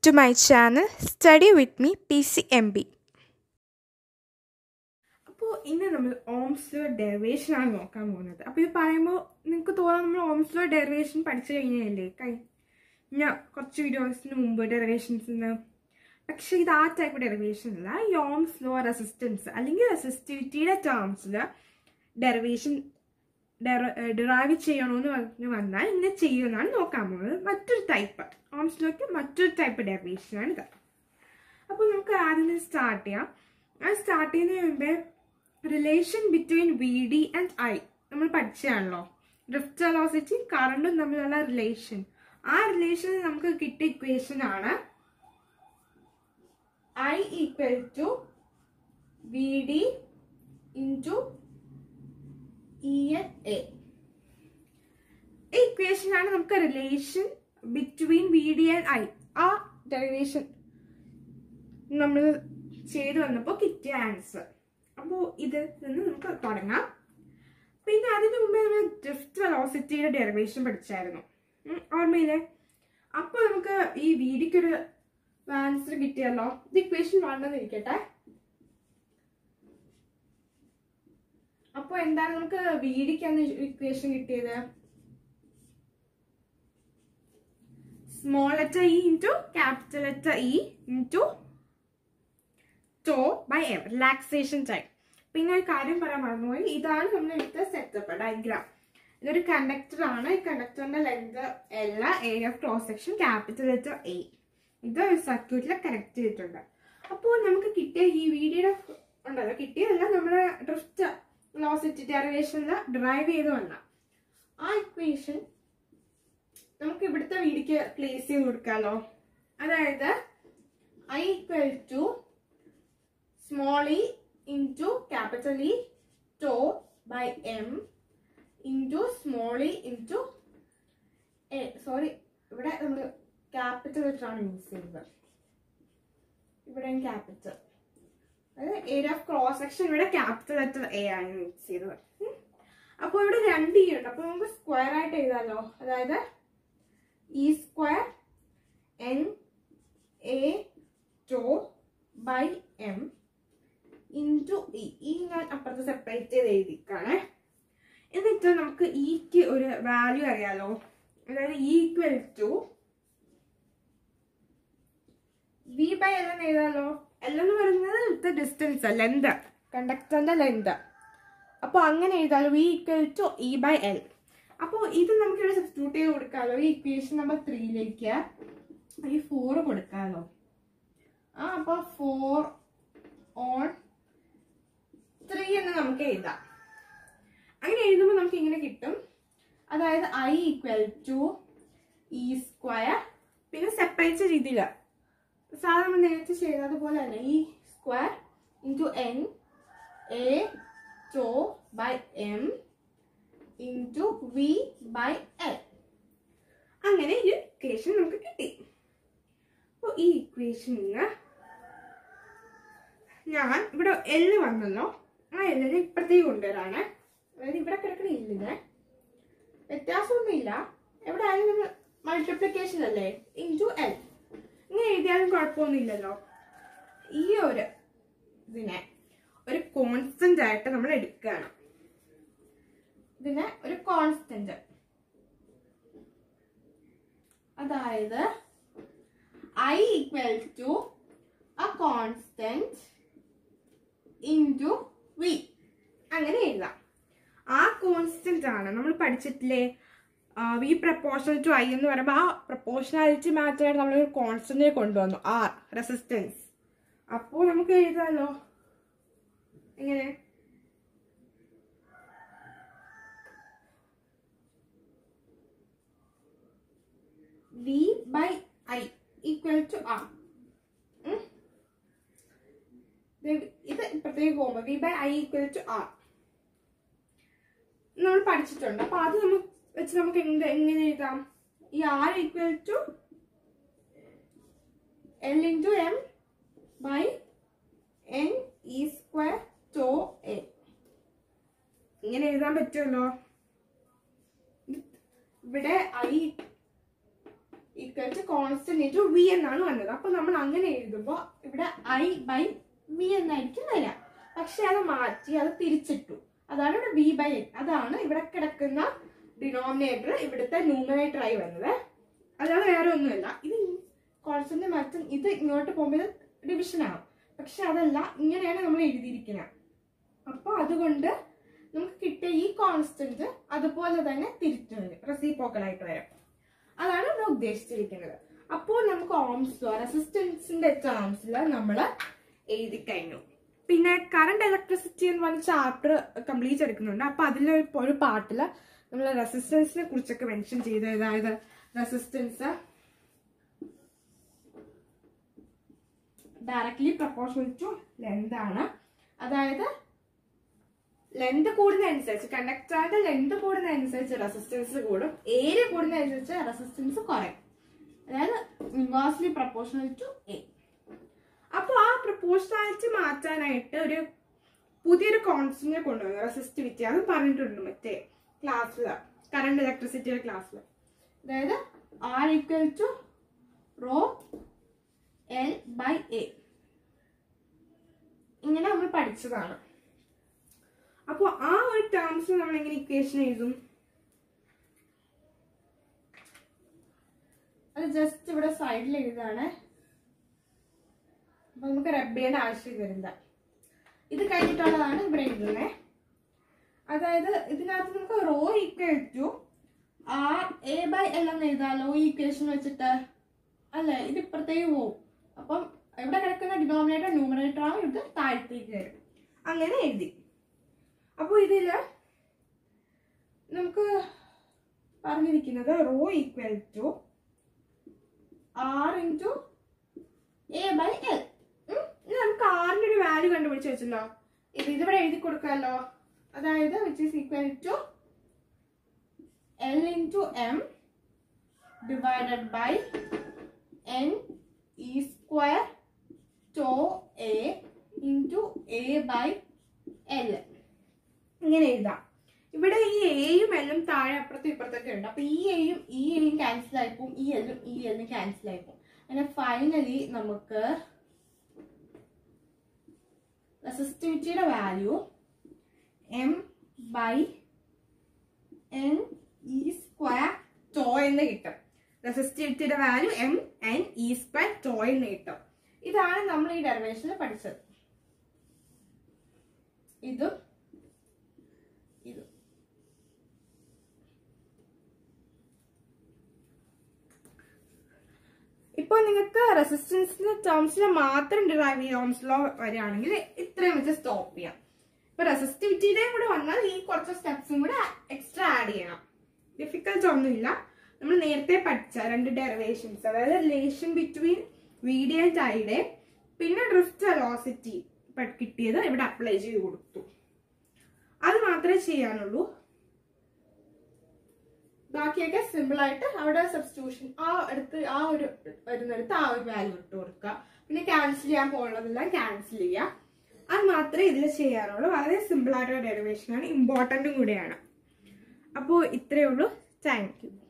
to my channel Study with me PCMB. അപ്പോൾ ഇന്ന് നമ്മൾ ഓംസ്ലോ ഡെറിവേഷൻ ആണ് നോക്കാൻ പോകുന്നത് അപ്പോൾ ഇത് പറയുമ്പോൾ നിങ്ങൾക്ക് തോന്നാം നമ്മൾ ഓംസ്ലോ ഡെറിവേഷൻ പഠിച്ചു കഴിഞ്ഞല്ലേ കഴിഞ്ഞ കുറച്ച് വീഡിയോസിന് മുമ്പ് ഡെറിവേഷൻസിന് പക്ഷേ ഇത് ആ ടൈപ്പ് ഡെറിവേഷൻ അല്ല ഈ ഓംസ്ലോ റെസിസ്റ്റൻസ് അല്ലെങ്കിൽ റെസിസ്റ്റിവിറ്റിയുടെ ടേംസിൽ ഡെറിവേഷൻ ഡിറൈവ് ചെയ്യണമെന്ന് പറഞ്ഞു വന്നാൽ ഇങ്ങനെ ചെയ്യുമെന്നാണ് നോക്കാൻ പോകുന്നത് മറ്റൊരു ടൈപ്പ് ഓംസ്ലോക്ക് മറ്റൊരു ടൈപ്പ് ഡെറിവേഷനാണ് ഇത് അപ്പോൾ നമുക്ക് ആദ്യം സ്റ്റാർട്ട് ചെയ്യാം അത് സ്റ്റാർട്ട് ചെയ്യുന്നതിന് മുമ്പേ relation between V D and I നമ്മൾ പഠിച്ചതാണല്ലോ ഡ്രിഫ്റ്റ് വെലോസിറ്റി കറണ്ടും തമ്മിലുള്ള റിലേഷൻ ആ റിലേഷൻ നമുക്ക് കിട്ടിയ ഇക്വേഷൻ ആണ് I equal to V D into E N A ഈ ഇക്വേഷനാണ് നമുക്ക് relation between V D and I ആ ഡെറിവേഷൻ നമ്മൾ ചെയ്തു വന്നപ്പോൾ കിട്ടിയ ആൻസർ അപ്പോൾ ഇതിൽ നിന്ന് നമുക്ക് തുടങ്ങാം പിന്നെ അതിന് മുമ്പേ നമ്മൾ ഡ്രിഫ്റ്റ് വെലോസിറ്റിയുടെ ഡെറിവേഷൻ പഠിച്ചായിരുന്നു ഉം, ഓർമ്മയില്ലേ അപ്പോൾ നമുക്ക് ഈ വീഡിക്ക് ഒരു ആൻസർ കിട്ടിയല്ലോ ഇത് ഇക്വേഷൻ വേണ്ടെന്ന് ഇരിക്കട്ടെ അപ്പോൾ എന്താണ് നമുക്ക് വീഡിക്കാണ് ഇക്വേഷൻ കിട്ടിയത് small letter E into capital letter E into tau by M relaxation time പിന്നെ ഒരു കാര്യം പറയാൻ മറന്നുപോയി ഇതാണ് നമ്മൾ എടുത്ത സെറ്റപ്പ് ഡയഗ്രാം ഇതൊരു കണ്ടക്ടർ ആണ് ഈ കണ്ടക്ടറിന്റെ ലെങ്ത് എല്ലാ area of cross section capital letter A ഇത് ഒരു സർക്യൂട്ടിൽ കണക്ട് ചെയ്തിട്ടുണ്ട് അപ്പോൾ നമുക്ക് കിട്ടിയ ഈ വീഡിയോ ഉണ്ടല്ലോ കിട്ടിയതല്ല നമ്മുടെ ഡ്രിഫ്റ്റ് വെലോസിറ്റി ഡെറിവേഷനിൽ ഡ്രൈവ് ചെയ്ത് വന്ന ആ ഇക്വേഷൻ നമുക്ക് ഇവിടുത്തെ വീഡിയോക്ക് പ്ലേസ് ചെയ്ത് കൊടുക്കാമല്ലോ അതായത് I equal to small E into capital E tau by M into small E into A sorry ഇവിടെ നമ്മൾ ക്യാപിറ്റൽ ലെറ്ററാണ് യൂസ് ചെയ്യുന്നത് ഇവിടെ ക്യാപിറ്റൽ അതായത് ഏരിയ ഓഫ് ക്രോസ് സെക്ഷൻ ഇവിടെ ക്യാപിറ്റൽ ലെറ്റർ എ ആണ് യൂസ് ചെയ്തത് ഉം. അപ്പോൾ ഇവിടെ രണ്ട് ഇ ഉണ്ട് അപ്പോൾ നമുക്ക് സ്ക്വയർ ആയിട്ട് എഴുതാമല്ലോ അതായത് E square N A tau by M into E ഈ ഞാൻ അപ്പുറത്ത് സെപ്പറേറ്റ് ചെയ്ത് എഴുതിക്കാണ് എന്നിട്ട് നമുക്ക് ഇക്ക് ഒരു വാല്യൂ അറിയാലോ അതായത് equal to V by L എന്ന് എഴുതാലോ എൽ എന്ന് പറയുന്നത് ഇവിടുത്തെ ഡിസ്റ്റൻസ് ലെന്ത് കണ്ടക്ടറിന്റെ ലെന്ത് അപ്പോൾ അങ്ങനെ എഴുതാലോ V equal to E by L അപ്പോൾ ഇത് നമുക്ക് ഇവിടെ സബ്സ്റ്റിറ്റ്യൂട്ട് ചെയ്ത് കൊടുക്കാമല്ലോ ഈ ഇക്വേഷൻ നമ്പർ ത്രീയിലേക്ക് ഈ ഫോർ കൊടുക്കാമല്ലോ ആ അപ്പോൾ ഫോർ ഓൺ ത്രീ എന്ന് നമുക്ക് എഴുതാം അങ്ങനെ എഴുതുമ്പോൾ നമുക്ക് ഇങ്ങനെ കിട്ടും അതായത് I equal to E square പിന്നെ സെപ്പറേറ്റ് രീതിയിൽ സാധാരണ നമ്മൾ നേരത്തെ ചെയ്തതുപോലെ തന്നെ E square into N A tau by M into V by L അങ്ങനെ ഈ ഇക്വേഷൻ നമുക്ക് കിട്ടി അപ്പോൾ ഈ ഇക്വേഷനിൽ ഞാൻ ഇവിടെ എല്ല് വന്നല്ലോ ആ എല്ലിനെ ഇപ്പുറത്തേക്ക് കൊണ്ടുവരാണ് അതായത് ഇവിടെ കിടക്കുന്ന ഇല്ലിന് വ്യത്യാസമൊന്നുമില്ല എവിടെ ആയാലും നമ്മൾ മൾട്ടിപ്ലിക്കേഷൻ അല്ലേ ഇൻറ്റു എൽ ഇങ്ങനെ എഴുതിയാലും കുഴപ്പമൊന്നുമില്ലല്ലോ ഈ ഒരു ഇതിനെ ഒരു കോൺസ്റ്റന്റ് ആയിട്ട് നമ്മൾ എടുക്കുകയാണ് ഇതിനെ ഒരു കോൺസ്റ്റന്റ് അതായത് I equal to a constant into v അങ്ങനെ എഴുതാം ആ കോൺസ്റ്റന്റ് ആണ് നമ്മൾ പഠിച്ചിട്ടില്ലേ വി പ്രപ്പോർഷണൽ ടു ഐ എന്ന് പറയുമ്പോൾ ആ പ്രപ്പോർഷണാലിറ്റി മാറ്ററായിട്ട് നമ്മൾ ഒരു കോൺസ്റ്റന്റിനെ കൊണ്ടുവന്നു ആർ റെസിസ്റ്റൻസ് അപ്പോൾ നമുക്ക് എഴുതാമല്ലോ എങ്ങനെ V by I equal to R ഇത് ഇപ്പഴത്തേക്ക് പോകുമ്പോൾ V by I equal to R നമ്മൾ പഠിച്ചിട്ടുണ്ട് അപ്പൊ അത് നമുക്ക് വെച്ച് നമുക്ക് എന്ത് എങ്ങനെ എഴുതാം ഈ R equal to L into M by N E square tau A ഇങ്ങനെ എഴുതാൻ പറ്റുമല്ലോ ഇവിടെ I equal to constant into V എന്നാണ് വന്നത് അപ്പൊ നമ്മൾ അങ്ങനെ എഴുതുമ്പോൾ ഇവിടെ ഐ ബൈ വി എന്നായിരിക്കും വരാം പക്ഷെ അത് മാറ്റി അത് തിരിച്ചിട്ടു അതാണ് ഇവിടെ വി ബൈ എൻ അതാണ് ഇവിടെ കിടക്കുന്ന ഡിനോമിനേറ്റർ ഇവിടുത്തെ ന്യൂമറേറ്റർ ആയി വന്നത് അല്ലാതെ വേറെ ഒന്നുമല്ല ഇത് കോൺസ്റ്റന്റ് മാറ്റം ഇത് ഇങ്ങോട്ട് പോകുമ്പോൾ ഇത് ഡിവിഷൻ ആവും പക്ഷെ അതല്ല ഇങ്ങനെയാണ് നമ്മൾ എഴുതിയിരിക്കുന്നത് അപ്പോൾ അതുകൊണ്ട് നമുക്ക് കിട്ടിയ ഈ കോൺസ്റ്റന്റ് അതുപോലെ തന്നെ തിരിച്ചു വരും റെസിപ്പോക്കൽ ആയിട്ട് വരും അതാണ് നമ്മൾ ഉദ്ദേശിച്ചിരിക്കുന്നത് അപ്പോൾ നമുക്ക് ഓംസ് റെസിസ്റ്റൻസിന്റെ ടേംസിൽ നമ്മൾ എഴുതി കഴിഞ്ഞു പിന്നെ കറണ്ട് ഇലക്ട്രിസിറ്റി എന്ന് പറഞ്ഞ ചാപ്റ്റർ കംപ്ലീറ്റ് എടുക്കുന്നുണ്ട് അപ്പൊ അതിൽ ഒരു പാട്ടിൽ നമ്മൾ റെസിസ്റ്റൻസിനെ കുറിച്ചൊക്കെ മെൻഷൻ ചെയ്ത് അതായത് resistance directly proportional to length ആണ് അതായത് ലെന്ത് കൂടുന്നതനുസരിച്ച് കണ്ടക്ടറിന്റെ ലെന്ത് കൂടുന്നതനുസരിച്ച് റെസിസ്റ്റൻസ് കൂടും ഏരിയ കൂടുന്നതനുസരിച്ച് റെസിസ്റ്റൻസ് കുറയും അതായത് ഇൻവേഴ്സ്ലി പ്രപ്പോർഷണൽ ടു എ അപ്പോൾ ആ പ്രപ്പോർഷണാലിറ്റി മാറ്റാനായിട്ട് ഒരു പുതിയൊരു കോൺസ്റ്റന്റിനെ കൊണ്ടുവന്നു റെസിസ്റ്റിവിറ്റി അത് പറഞ്ഞിട്ടുണ്ട് മറ്റേ ക്ലാസ്സിൽ കറണ്ട് ഇലക്ട്രിസിറ്റിയുടെ ക്ലാസ്സിൽ അതായത് R equal to rho L by A ഇങ്ങനെ നമ്മൾ പഠിച്ചതാണ് അപ്പോൾ ആ ഒരു ടേംസിൽ നമ്മൾ എങ്ങനെ ഇക്വേഷൻ എഴുതും അത് ജസ്റ്റ് ഇവിടെ സൈഡിൽ എഴുതാണ് അപ്പൊ നമുക്ക് റബ്ബ് ചെയ്യേണ്ട ആവശ്യം വരുന്നില്ല ഇത് കഴിഞ്ഞിട്ടുള്ളതാണ് ഇവിടെ എഴുതുന്നത് അതായത് ഇതിനകത്ത് നമുക്ക് rho equal to R A by L എന്ന് എഴുതാലോ ഈ ഇക്വേഷൻ വെച്ചിട്ട് അല്ലേ ഇത് ഇപ്പുറത്തേക്ക് പോവും അപ്പം ഇവിടെ കിടക്കുന്ന ഡിനോമിനേറ്റർ ന്യൂമറേറ്റർ ആവും ഇത് താഴത്തേക്ക് വരും അങ്ങനെ എഴുതി അപ്പോൾ ഇതില് നമുക്ക് പറഞ്ഞിരിക്കുന്നത് rho equal to R into A by L ഇനി നമുക്ക് ആറിന്റെ ഒരു വാല്യൂ കണ്ടുപിടിച്ച് വെച്ചല്ലോ ഇത് ഇതിവിടെ എഴുതി കൊടുക്കാമല്ലോ അതായത് which is equal to L into M divided by N E square tau A into A by L ഇങ്ങനെ എഴുതാം ഇവിടെ ഈ എയും എല്ലും താഴെ അപ്പുറത്തും ഇപ്പുറത്തൊക്കെ ഉണ്ട് അപ്പൊ ഈ എയും ഈ എയും ക്യാൻസൽ ആയിപ്പോവും ഈ എല്ലും ഈ എല്ലും ക്യാൻസൽ ആയിപ്പോവും അങ്ങനെ ഫൈനലി നമുക്ക് റെസിസ്റ്റിവിറ്റിയുടെ value M by N E square tau എന്ന് കിട്ടും റെസിസ്റ്റിവിറ്റിയുടെ value M N E square tau എന്ന് കിട്ടും ഇതാണ് നമ്മൾ ഈ ഡെറിവേഷനിൽ പഠിച്ചത് ഇതും ഇതും ഇപ്പോൾ നിങ്ങൾക്ക് റെസിസ്റ്റൻസിന്റെ ടേംസിൽ മാത്രം ഡിറൈവ് ചെയ്യാൻ ഓംസ് ലോ വരികയാണെങ്കിൽ ഇത്രയും വെച്ച് സ്റ്റോപ്പ് ചെയ്യാം ഇപ്പൊ റെസിസ്റ്റിവിറ്റിയുടെയും കൂടെ വന്നാൽ ഈ കുറച്ച് സ്റ്റെപ്സും കൂടെ എക്സ്ട്രാ ആഡ് ചെയ്യണം ഡിഫിക്കൽട്ട് ഒന്നുമില്ല നമ്മൾ നേരത്തെ പഠിച്ച രണ്ട് ഡെറിവേഷൻസ് അതായത് relation between video and tide പിന്നെ ഡ്രിഫ്റ്റ് വെലോസിറ്റി കിട്ടിയത് ഇവിടെ അപ്ലൈ ചെയ്ത് കൊടുത്തു അത് മാത്രമേ ചെയ്യാനുള്ളൂ ബാക്കിയൊക്കെ സിമ്പിൾ ആയിട്ട് അവിടെ സബ്സ്റ്റിറ്റ്യൂഷൻ ആ അടുത്ത് ആ ഒരു വരുന്നിടത്ത് ആ ഒരു വാല്യൂ ഇട്ട് കൊടുക്കുക പിന്നെ ക്യാൻസൽ ചെയ്യാൻ പോകുന്നതെല്ലാം ക്യാൻസൽ ചെയ്യുക അത് മാത്രമേ ഇതിൽ ചെയ്യാനുള്ളൂ വളരെ സിമ്പിൾ ആയിട്ടുള്ള ഡെറിവേഷൻ ആണ് ഇമ്പോർട്ടൻറ്റും കൂടിയാണ് അപ്പോൾ ഇത്രയേ ഉള്ളൂ താങ്ക് യു